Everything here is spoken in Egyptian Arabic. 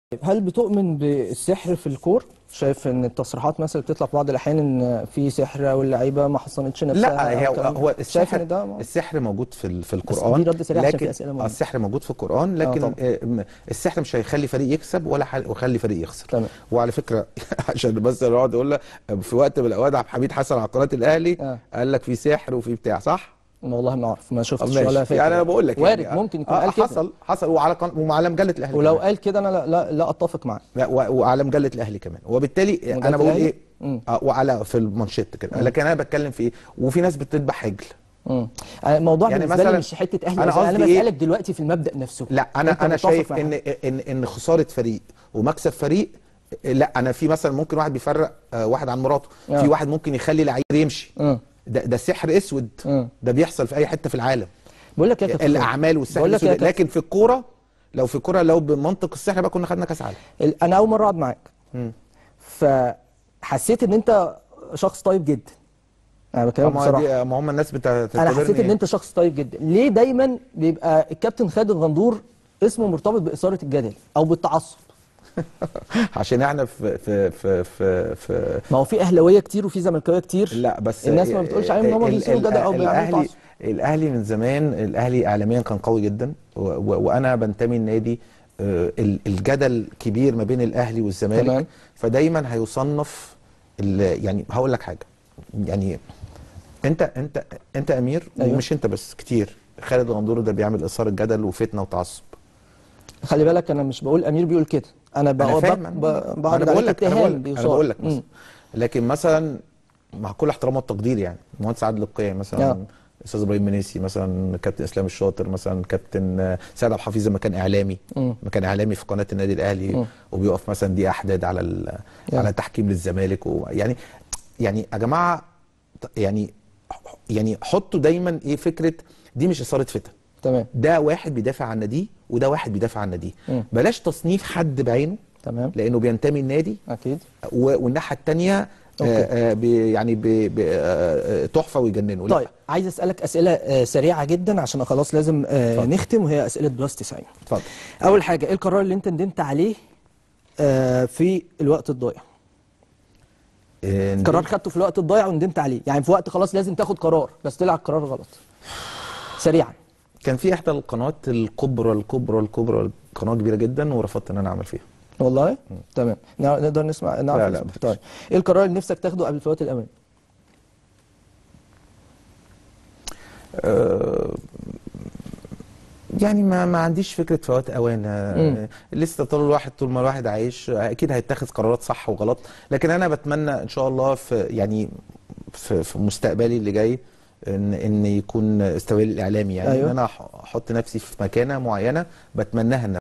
هل بتؤمن بالسحر في الكور؟ شايف ان التصريحات مثلا بتطلع في بعض الاحيان ان في سحر واللعيبه ما حصنتش نفسها لا هي أو الكلام ده؟ هو شايف السحر ان ده السحر موجود في ال- في بس القرآن دي رد سريع عشان في لكن أسئلة مهمة. آه، السحر موجود في القرآن لكن طبعا. آه، م- السحر مش هيخلي فريق يكسب ولا ح- يخلي فريق يخسر تمام. وعلى فكرة عشان بس اقعد اقول لك في وقت من الاوقات عبد الحميد حسن على قناة الاهلي آه. قال لك في سحر وفي بتاع صح؟ والله ما اعرف ما شفتش ماشي. ولا فاكر يعني انا بقول لك وارد يعني ممكن يكون آه قال كده حصل حصل وعلى قن... وعلى مجلة الاهلي ولو كمان. قال كده انا لا لا, لا اتفق معاه لا و- وعلى مجله الاهلي كمان وبالتالي مجلة انا بقول الأهلي؟ ايه مم. آه وعلى في المانشيت كده لكن انا بتكلم في ايه وفي ناس بتذبح عجل مم. الموضوع يعني بالنسبه لي مثلاً مش حته اهلي أنا انا, أنا قصدي إيه؟ بسالك دلوقتي في المبدا نفسه لا أنت انا انا متفق شايف معايا؟ ان ان ان خساره فريق ومكسب فريق لا انا في مثلا ممكن واحد بيفرق آه، واحد عن مراته آه. في واحد ممكن يخلي لعيب يمشي مم. ده ده سحر اسود مم. ده بيحصل في اي حته في العالم بقول لك يا كابتن الاعمال والسحر بقول لك يا الاسود كابتن لكن في الكوره لو في الكوره لو بمنطق السحر بقى كنا خدنا كاس عالم ال- انا اول مره اقعد معاك مم. فحسيت ان انت شخص طيب جدا انا بكلمك ما بصراحه دي- ما هم الناس انا بتعتبرني حسيت ان انت شخص طيب جدا ليه دايما بيبقى الكابتن خالد الغندور اسمه مرتبط باثاره الجدل او بالتعصب عشان احنا في في في في, في ما هو في اهلاويه كتير وفي زملكاويه كتير لا بس الناس ما بتقولش عليهم ان هم ال- بيثيروا ال- جدل او بيعملوا الاهلي تعصب الاهلي من زمان الاهلي اعلاميا كان قوي جدا و و وانا بنتمي النادي آه، ال- الجدل كبير ما بين الاهلي والزمالك تمام. فدايما هيصنف ال- يعني هقول لك حاجه يعني انت انت انت امير أيوة. ومش انت بس كتير خالد غندور ده بيعمل اثاره جدل وفتنه وتعصب خلي بالك انا مش بقول امير بيقول كده انا انا بقى فاهم ب- أنا- ب- انا بعرض بقول عليك لك انا اتهام بقول لك انا بيصاب بقول لك مم. مثلا لكن مثلا مع كل احترام والتقدير يعني المهندس عادل القيعي مثلا آه. استاذ ابراهيم منيسي مثلا كابتن اسلام الشاطر مثلا كابتن آه، سيد عبد الحفيظ لما كان اعلامي مم. لما كان اعلامي في قناه النادي الاهلي مم. وبيقف مثلا دي احداد على ال- آه. على تحكيم للزمالك و- يعني يعني يا جماعه يعني يعني حطوا دايما ايه فكره دي مش اثاره فتن تمام ده واحد بيدافع عن ناديه وده واحد بيدافع عن ناديه مم. بلاش تصنيف حد بعينه تمام لانه بينتمي النادي اكيد و- والناحيه الثانيه أوكي. يعني ب- ب- آه، آه، تحفه ويجننوا لا. طيب عايز اسالك اسئله آه، سريعه جدا عشان خلاص لازم آه، اتفضل. نختم وهي اسئله بلس 90 اتفضل اول حاجه ايه القرار اللي انت ندمت عليه آه، في الوقت الضايع آه، قرار خدته في الوقت الضايع وندمت عليه يعني في وقت خلاص لازم تاخد قرار بس طلع القرار غلط سريعا كان في احدى القنوات الكبرى الكبرى الكبرى قناه كبيره جدا ورفضت ان انا اعمل فيها والله تمام نع- نقدر نسمع نعرف لا، لا، اسمه؟ مفيش. طيب ايه القرار اللي نفسك تاخده قبل فوات الاوان آه، يعني ما ما عنديش فكره فوات اوان آه، مم. لسه طول الواحد طول ما الواحد عايش آه، اكيد هيتخذ قرارات صح وغلط لكن انا بتمنى ان شاء الله في يعني في, في مستقبلي اللي جاي ان ان يكون استقبالي الاعلامي يعني أيوة. ان انا أح- احط نفسي في مكانه معينه بتمناها ان